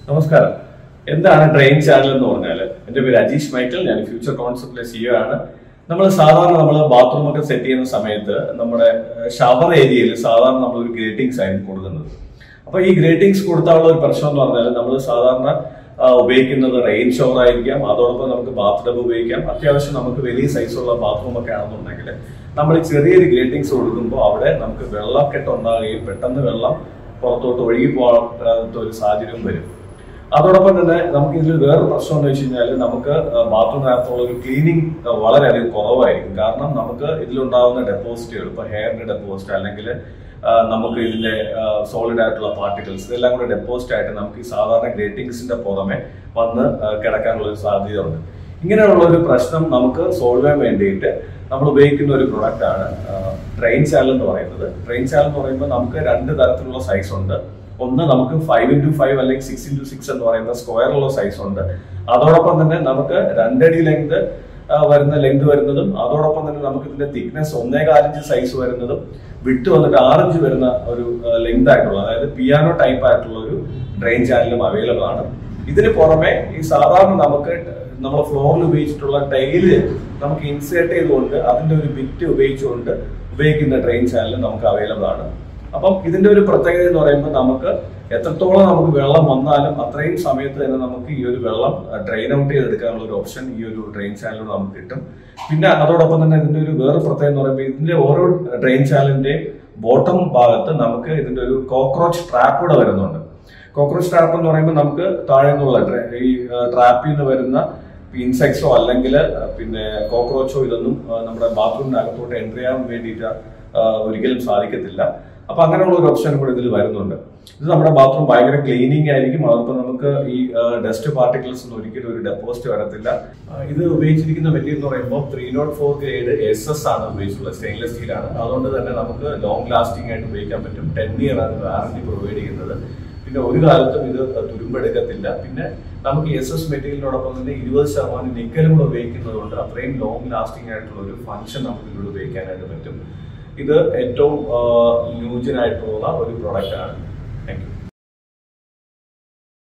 നമസ്കാരം എന്താണ് train channel എന്ന് പറഞ്ഞാൽ എന്റെ പേര് അജീഷ് മൈക്കൽ ഞാൻ ഫ്യൂച്ചർ കോൺസെപ്റ്റിലെ സിഇഒ ആണ് നമ്മൾ സാധാരണ നമ്മൾ ബാത്റൂം ഒക്കെ സെറ്റ് ചെയ്യുന്ന സമയത്ത് നമ്മുടെ ഷവർ ഏരിയയിൽ സാധാരണ നമ്മൾ ഒരു ഗ്രേറ്റിംഗ്സ് ആയിരിക്കും കൊടുക്കുന്നത് അപ്പൊ ഈ ഗ്രേറ്റിംഗ്സ് കൊടുത്താലുള്ള ഒരു പ്രശ്നം എന്ന് പറഞ്ഞാൽ നമ്മൾ സാധാരണ ആ, ഉപയോഗിക്കുന്നത് റെയിൻ ഷവർ ആയിരിക്കാം അതോടൊപ്പം നമുക്ക് ബാത്ത് ടബ് ഉപയോഗിക്കാം അത്യാവശ്യം നമുക്ക് വലിയ സൈസുള്ള ബാത്റൂം ഒക്കെ ആണെന്നുണ്ടെങ്കിൽ നമ്മൾ ഈ ചെറിയൊരു ഗ്രേറ്റിംഗ്സ് കൊടുക്കുമ്പോൾ അവിടെ നമുക്ക് വെള്ളക്കെട്ട് ഉണ്ടാകുകയും പെട്ടെന്ന് വെള്ളം പുറത്തോട്ട് ഒഴുകി പോകാത്ത ഒരു സാഹചര്യവും വരും അതോടൊപ്പം തന്നെ നമുക്ക് ഇതിൽ വേറൊരു പ്രശ്നം എന്ന് വെച്ച് കഴിഞ്ഞാൽ നമുക്ക് ബാത്റൂമിനകത്തുള്ള ഒരു ക്ലീനിങ് വളരെയധികം കുറവായിരിക്കും കാരണം നമുക്ക് ഇതിലുണ്ടാകുന്ന ഡെപ്പോസിറ്റുകൾ ഇപ്പൊ ഹെയറിന്റെ ഡെപ്പോസിറ്റ് അല്ലെങ്കിൽ ആ, നമുക്ക് ഇതിന്റെ സോളിഡ് ആയിട്ടുള്ള പാർട്ടിക്കിൾസ് ഇതെല്ലാം കൂടെ ഡെപ്പോസിറ്റ് ആയിട്ട് നമുക്ക് ഈ സാധാരണ ഗ്രേറ്റിംഗ്സിന്റെ പുറമെ വന്ന് ആ, കിടക്കാനുള്ള ഒരു സാധ്യതയുണ്ട് ഇങ്ങനെയുള്ള ഒരു പ്രശ്നം നമുക്ക് സോൾവ് ചെയ്യാൻ വേണ്ടിയിട്ട് നമ്മൾ ഉപയോഗിക്കുന്ന ഒരു പ്രൊഡക്റ്റ് ആണ് ട്രെയിൻ ചാനൽ എന്ന് പറയുന്നത് ട്രെയിൻ ചാനൽ എന്ന് പറയുമ്പോൾ നമുക്ക് രണ്ട് തരത്തിലുള്ള സൈസ് ഉണ്ട് ഒന്ന് നമുക്ക് ഫൈവ് ഇൻറ്റു ഫൈവ് അല്ലെങ്കിൽ സിക്സ് ഇൻറ്റു സിക്സ് എന്ന് പറയുന്ന സ്ക്വയറുള്ള സൈസ് ഉണ്ട് അതോടൊപ്പം തന്നെ നമുക്ക് രണ്ടടി ലെങ്ത് വരുന്ന ലെങ്ത് വരുന്നതും അതോടൊപ്പം തന്നെ നമുക്ക് ഇതിന്റെ തിക്നെസ് ഒന്നേകാലഞ്ച് സൈസ് വരുന്നതും വിട്ട് വന്നിട്ട് ആറിഞ്ച് വരുന്ന ഒരു ലെങ്ത് ആയിട്ടുള്ള അതായത് പിയാനോ ടൈപ്പ് ആയിട്ടുള്ള ഒരു ഡ്രെയിൻ ചാനലും അവൈലബിൾ ആണ് ഇതിന് പുറമെ ഈ സാധാരണ നമുക്ക് നമ്മൾ ഫ്ലോറിൽ ഉപയോഗിച്ചിട്ടുള്ള ടൈല് നമുക്ക് ഇൻസേർട്ട് ചെയ്തുകൊണ്ട് അതിന്റെ ഒരു ബിറ്റ് ഉപയോഗിച്ചുകൊണ്ട് ഉപയോഗിക്കുന്ന ട്രെയിൻ ചാനൽ നമുക്ക് അവൈലബിൾ ആണ് അപ്പം ഇതിന്റെ ഒരു പ്രത്യേകത എന്ന് പറയുമ്പോൾ നമുക്ക് എത്രത്തോളം നമുക്ക് വെള്ളം വന്നാലും അത്രയും സമയത്ത് തന്നെ നമുക്ക് ഈ ഒരു വെള്ളം ഡ്രെയിൻ ഔട്ട് ചെയ്തെടുക്കാനുള്ള ഒരു ഓപ്ഷൻ ഈ ഒരു ഡ്രെയിൻ ചാനലിലൂടെ നമുക്ക് കിട്ടും പിന്നെ അതോടൊപ്പം തന്നെ ഇതിന്റെ ഒരു വേറെ പ്രത്യേകത എന്ന് പറയുമ്പോൾ ഇതിന്റെ ഓരോ ഡ്രെയിൻ ചാനലിന്റെ ബോട്ടം ഭാഗത്ത് നമുക്ക് ഇതിന്റെ ഒരു കോക്രോച്ച് ട്രാപ്പ് കൂടെ വരുന്നുണ്ട് കോക്രോച്ച് ട്രാപ്പ് എന്ന് പറയുമ്പോൾ നമുക്ക് താഴെ നിന്നുള്ള ഡ്ര- ഈ ട്രാപ്പിൽ നിന്ന് വരുന്ന ഇൻസെക്ട്സോ അല്ലെങ്കിൽ പിന്നെ കോക്രോച്ചോ ഇതൊന്നും ആ, നമ്മുടെ ബാത്റൂമിനകത്തോട്ട് എൻട്രി ചെയ്യാൻ വേണ്ടിയിട്ട് ആ, ഒരിക്കലും സാധിക്കത്തില്ല അപ്പൊ അങ്ങനെയുള്ള ഒരു ഓപ്ഷൻ കൂടെ ഇതിൽ വരുന്നുണ്ട് ഇത് നമ്മുടെ ബാത്റൂം ഭയങ്കര ക്ലീനിങ് ആയിരിക്കും അതോടൊപ്പം നമുക്ക് ഈ ഡസ്റ്റ് പാർട്ടിക്കിൾസ് ഒന്നും ഒരിക്കലും ഒരു ഡെപ്പോസിറ്റ് വരത്തില്ല ആ, ഇത് ഉപയോഗിച്ചിരിക്കുന്ന മെറ്റീരിയൽ എന്ന് പറയുമ്പോൾ three nought four grade S S ആണ് ഉപയോഗിച്ചിട്ടുള്ളത് സ്റ്റെയിൻലെസ് സ്റ്റീൽ ആണ് അതുകൊണ്ട് തന്നെ നമുക്ക് ലോങ് ലാസ്റ്റിംഗ് ആയിട്ട് ഉപയോഗിക്കാൻ പറ്റും ടെൻ ഇയർ ആണ് വാറന്റി പ്രൊവൈഡ് ചെയ്യുന്നത് പിന്നെ ഒരു കാലത്തും ഇത് തുരുമ്പെടുക്കത്തില്ല പിന്നെ നമുക്ക് എസ് എസ് മെറ്റീരിയലിനോടൊപ്പം തന്നെ ഇരുപത് ശതമാനം നിക്കലും കൂടെ ഉപയോഗിക്കുന്നത് കൊണ്ട് അത്രയും ലോങ് ലാസ്റ്റിംഗ് ആയിട്ടുള്ള ഒരു ഫംഗ്ഷൻ നമുക്ക് ഇതിലൂടെ ഉപയോഗിക്കാനായിട്ട് പറ്റും ഇത് ഏറ്റവും ന്യൂജനായിട്ടുള്ള ഒരു പ്രോഡക്റ്റ് ആണ് താങ്ക് യു